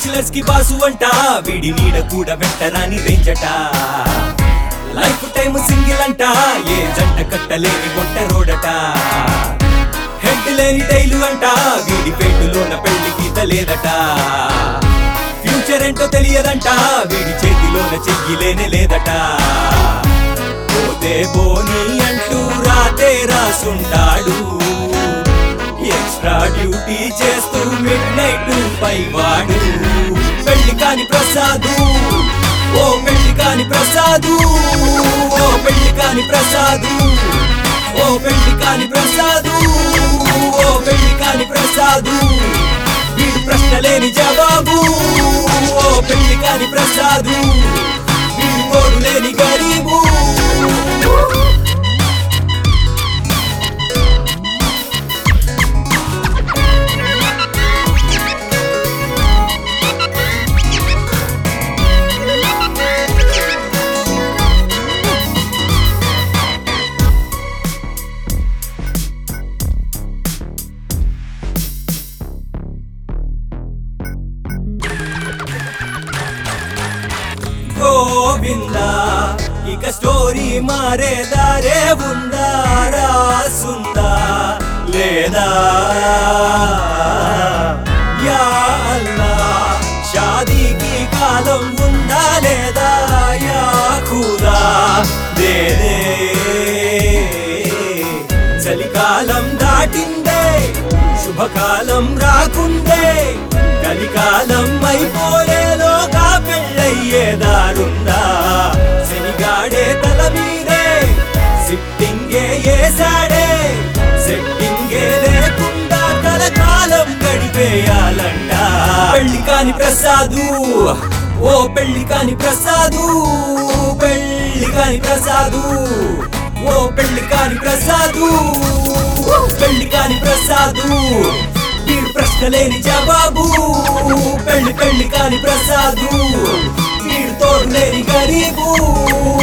bachelors కి boss అంట వీడి నీడ కూడా వెంటరాని రేంజట లైఫ్ టైం సింగిల్ అంట ఏ జంట కట్టలేని ఒంట రోడట హెడ్ లేని టైలు అంట వీడి పేటులోన పెళ్లి గీత లేదట ఫ్యూచర్ ఏంటో తెలియదంట వీడి చేతిలోన చెయ్యి లేనే లేదట పోతే పోనీ అంటూ రాతే రాసుంటాడు ఎక్స్ట్రా డ్యూటీ చేస్తూ మిడ్ నైట్ పై వాడు పెళ్లి కాని ప్రసాదు ఓ పెళ్లి కాని ప్రసాదు ఓ పెళ్లి కాని ప్రసాదు ఓ పెళ్లి కాని ప్రసాదు ఓ పెళ్లి కాని ప్రసాదు వీడు ప్రశ్న లేని జవాబు ఓ పెళ్లి కాని ప్రసాదు వీడు తోడు లేని గరీబు గోవిందా ఇక స్టోరీ మారే దారే ఉందా రాసుందా లేదా యా అల్లా షాదీకి కాలం ఉందా లేదా యా ఖుదా దే దే చలికాలం దాటిందే శుభకాలం రాకుందే కలికాలం అయిపోయేలోగా పెళ్ళయ్యేదారుందా శనిగాడే తల మీదే సిట్టింగే ఏసాడే సెట్టింగే లేకుండా కలకాలం గడిపేయాలంట పెళ్లి కాని ప్రసాదు ఓ పెళ్లి కాని ప్రసాదు పెళ్లి కాని ప్రసాదు ఓ పెళ్లి కాని ప్రసాదు పెళ్లి కాని ప్రసాదు వీడు ప్రశ్న లేని జవాబు పెళ్లి పెళ్లి కాని ప్రసాదు వీడు తోడు లేని గరీబు